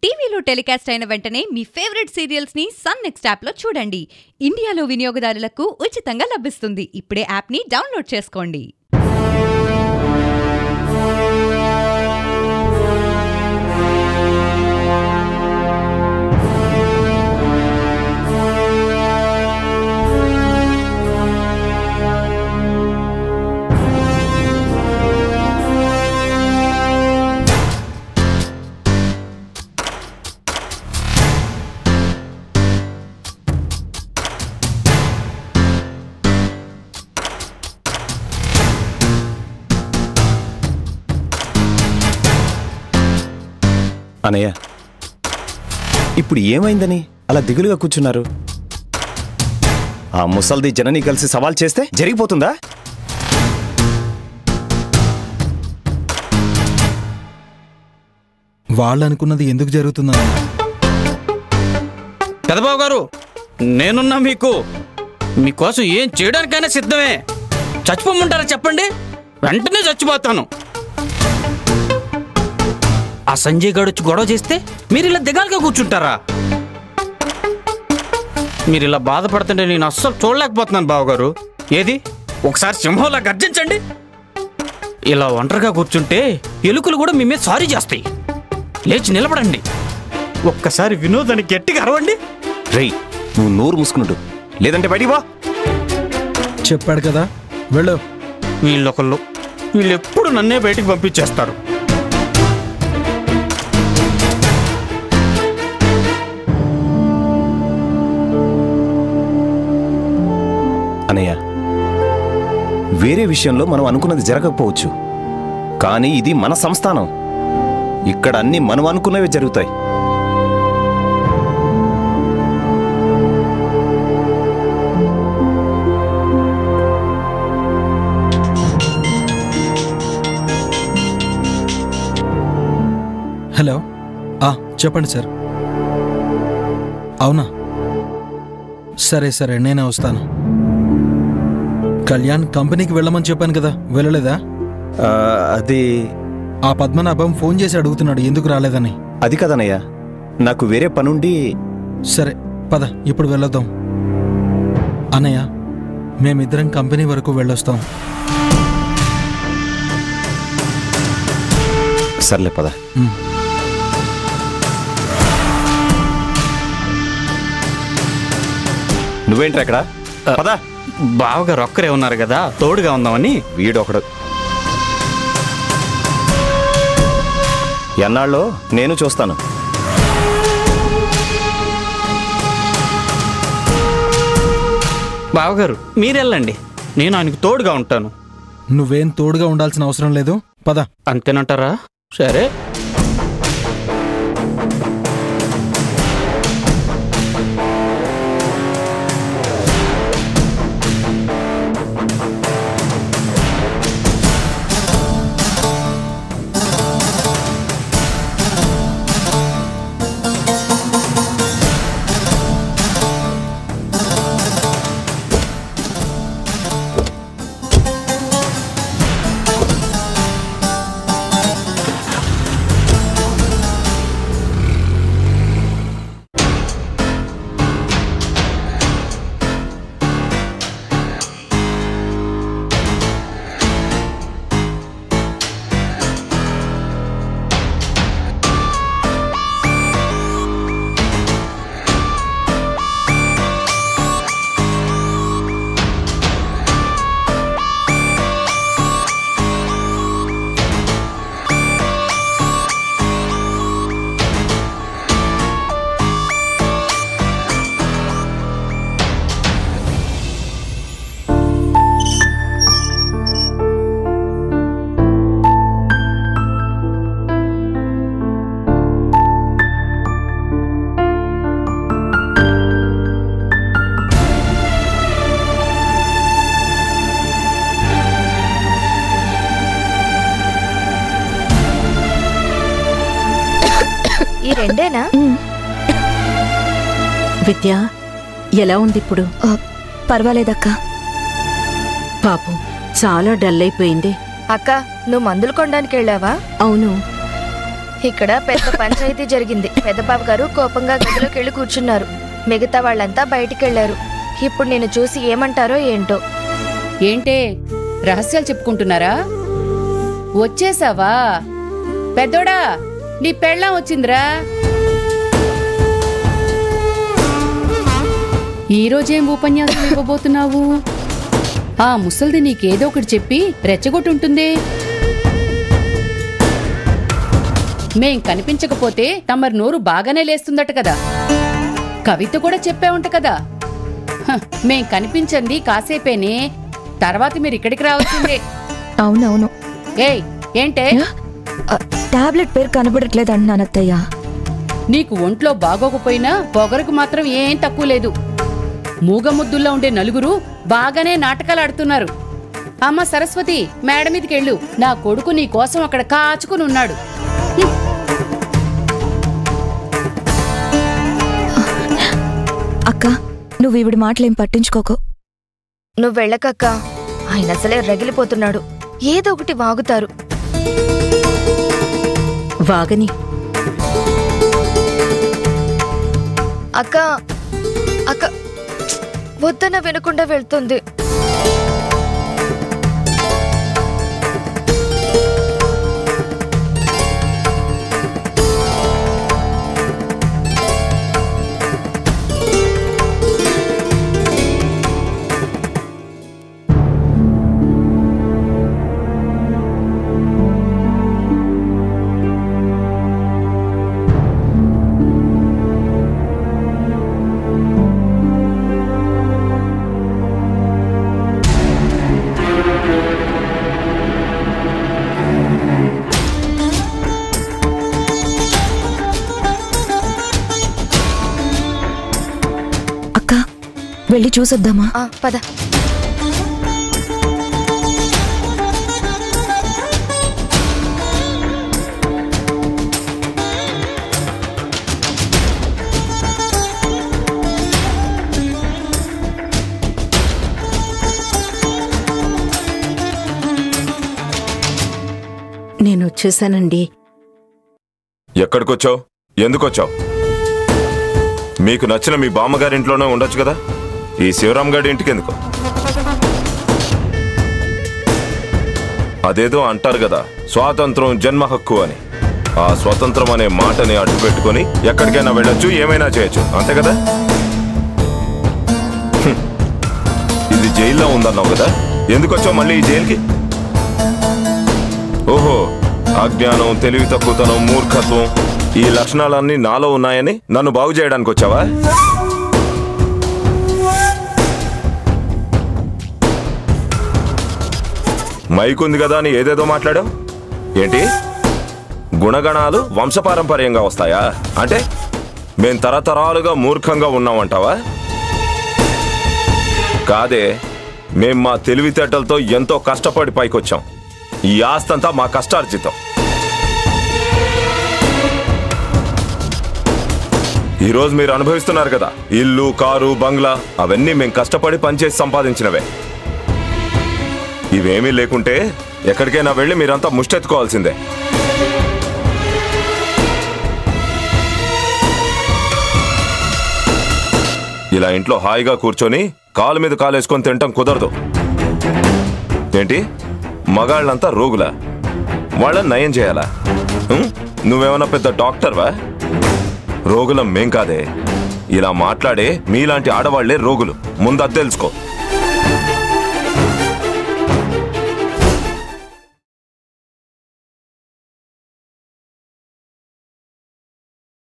టీవీలో టెలికాస్ట్ అయిన వెంటనే మీ ఫేవరెట్ సీరియల్స్ ని సన్ నెక్స్ట్ యాప్ లో చూడండి ఇండియాలో వినియోగదారులకు ఉచితంగా లభిస్తుంది ఇప్పుడే యాప్ ని డౌన్లోడ్ చేసుకోండి అనయ్య ఇప్పుడు ఏమైందని అలా దిగులుగా కూర్చున్నారు ఆ ముసల్ది జనని కలిసి సవాల్ చేస్తే జరిగిపోతుందా వాళ్ళు అనుకున్నది ఎందుకు జరుగుతుందన్న పెదబాబు గారు నేనున్నా మీకు మీకోసం ఏం చేయడానికైనా సిద్ధమే చచ్చిపోమంటారా చెప్పండి వెంటనే చచ్చిపోతాను ఆ సంజయ్ గారు వచ్చి గొడవ చేస్తే మీరు ఇలా దిగాలుగా కూర్చుంటారా మీరు ఇలా బాధపడుతుంటే నేను అస్సలు చూడలేకపోతున్నాను బావగారు ఏది ఒకసారి సింహంలా గర్జించండి ఇలా ఒంటరిగా కూర్చుంటే ఎలుకలు కూడా మీ మీద సారీ చేస్తాయి లేచి నిలబడండి ఒక్కసారి వినోదాన్ని గట్టిగా అరవండి రేయ్ నువ్వు నోరు మూసుకున్నట్టు లేదంటే బయటికి వా చెప్పాడు కదా వెళ్ళు వీళ్ళొకళ్ళు వీళ్ళు ఎప్పుడు నన్నే బయటికి పంపించేస్తారు అనయ్య వేరే విషయంలో మనం అనుకున్నది జరగకపోవచ్చు కానీ ఇది మన సంస్థానం ఇక్కడ అన్ని మనం అనుకున్నవే జరుగుతాయి హలో ఆ చెప్పండి సార్ అవునా సరే సరే నేనే వస్తాను కళ్యాణ్ కంపెనీకి వెళ్ళమని చెప్పాను కదా వెళ్ళలేదా ఆ, అది ఆ పద్మనాభం ఫోన్ చేసి అడుగుతున్నాడు ఎందుకు రాలేదని అది కదనయ్య నాకు వేరే పనుండి సరే పద ఇప్పుడు వెళ్ళొద్దాం అన్నయ్య మేమిద్దరం కంపెనీ వరకు వెళ్ళొస్తాం సర్లే పద ఉమ్. నువ్వేంట్రా అక్కడ పద బావగారు ఒక్కరే ఉన్నారు కదా తోడుగా ఉందామని వీడొకడు ఎన్నాళ్ళో నేను చూస్తాను బావగారు మీరెళ్ళండి నేను ఆయనకు తోడుగా ఉంటాను నువ్వేం తోడుగా ఉండాల్సిన అవసరం లేదు పద అంతేనంటారా సరే ఈ రెండేనా విద్య ఎలా ఉంది ఇప్పుడు ఆ, పర్వాలేదక్క పాపం చాలా డల్ అయిపోయింది అక్క నువ్వు మందులు కొనడానికి వెళ్ళావా అవును ఇక్కడ పెద్ద పంచాయతీ జరిగింది పెద్దబాబు గారు కోపంగా గదిలోకి వెళ్ళి కూర్చున్నారు మిగతా వాళ్ళంతా బయటికి వెళ్లారు ఇప్పుడు నేను చూసి ఏమంటారో ఏంటో ఏంటే రహస్యాలు చెప్పుకుంటున్నారా వచ్చేసావా పెద్దోడా నీ పెళ్ళాం వచ్చిందిరా ఈరోజేం ఉపన్యాసం ఇవ్వబోతున్నావు ఆ ముసల్ది నీకేదో ఒకటి చెప్పి రెచ్చగొట్టుంటుంది మేం కనిపించకపోతే తమరి నోరు బాగానే లేస్తుందట కదా కవిత కూడా చెప్పే ఉంట కదా హ, మేం కనిపించండి కాసేపేనే తర్వాత మీరు ఇక్కడికి రావాల్సిందే అవునవును ఏయ్ ఏంటే టాబ్లెట్ పేరు కనబడట్లేదు అంటున్నాను అత్తయ్య నీకు ఒంట్లో బాగోకపోయినా పొగరకు మాత్రం ఏం తక్కువ లేదు మూగముద్దుల్లో ఉండే నలుగురు బాగానే నాటకాలు ఆడుతున్నారు అమ్మ సరస్వతి మేడ మీదకెళ్ళు నా కొడుకు నీ కోసం అక్కడ కాచుకుని ఉన్నాడు అక్క నువ్వు ఈవిడి మాటలేం పట్టించుకోకు నువ్వు వెళ్ళకక్క ఆయన అసలే రగిలిపోతున్నాడు ఏదో ఒకటి వాగుతారు వాగని అక్క అక్క వద్దన వినకుండా వెళ్తుంది అక్క వెళ్ళి చూసొద్దామా ఆ, పద నేను వచ్చేసానండి ఎక్కడికొచ్చావు ఎందుకొచ్చావు మీకు నచ్చిన మీ బామ్మగారింట్లోనే ఉండొచ్చు కదా ఈ శివరాం గారి ఇంటికి ఎందుకు అదేదో అంటారు కదా స్వాతంత్రం జన్మ హక్కు అని ఆ స్వతంత్రం అనే మాటని అడ్డు పెట్టుకొని ఎక్కడికైనా వెళ్ళొచ్చు ఏమైనా చేయొచ్చు అంతే కదా హ్మ్. ఇది జైల్లో ఉందన్నావు కదా ఎందుకు వచ్చావు మళ్ళీ ఈ జైలుకి ఓహో అజ్ఞానం తెలివి తక్కువతనం మూర్ఖత్వం ఈ లక్షణాలన్నీ నాలో ఉన్నాయని నన్ను బాగు చేయడానికి వచ్చావా మైక్ ఉంది కదా అని ఏదేదో మాట్లాడావు ఏంటి గుణగణాలు వంశపారంపర్యంగా వస్తాయా అంటే మేం తరతరాలుగా మూర్ఖంగా ఉన్నామంటావా కాదే మేం మా తెలివితేటలతో ఎంతో కష్టపడి పైకొచ్చాం ఈ ఆస్తంతా మా కష్టార్జితం ఈరోజు మీరు అనుభవిస్తున్నారు కదా ఇల్లు కారు బంగ్లా అవన్నీ మేం కష్టపడి పనిచేసి సంపాదించినవే ఇవేమీ లేకుంటే ఎక్కడికైనా వెళ్ళి మీరంతా ముష్టెత్తుకోవాల్సిందే ఇలా ఇంట్లో హాయిగా కూర్చొని కాలు మీద కాలేసుకొని తినటం కుదరదు ఏంటి మగాళ్ళంతా రోగులా వాళ్ళని నయం చేయాలా ఉం? నువ్వేమన్నా పెద్ద డాక్టర్వా రోగులం మేం కాదే ఇలా మాట్లాడే మీలాంటి ఆడవాళ్లే రోగులు ముందు అది తెలుసుకో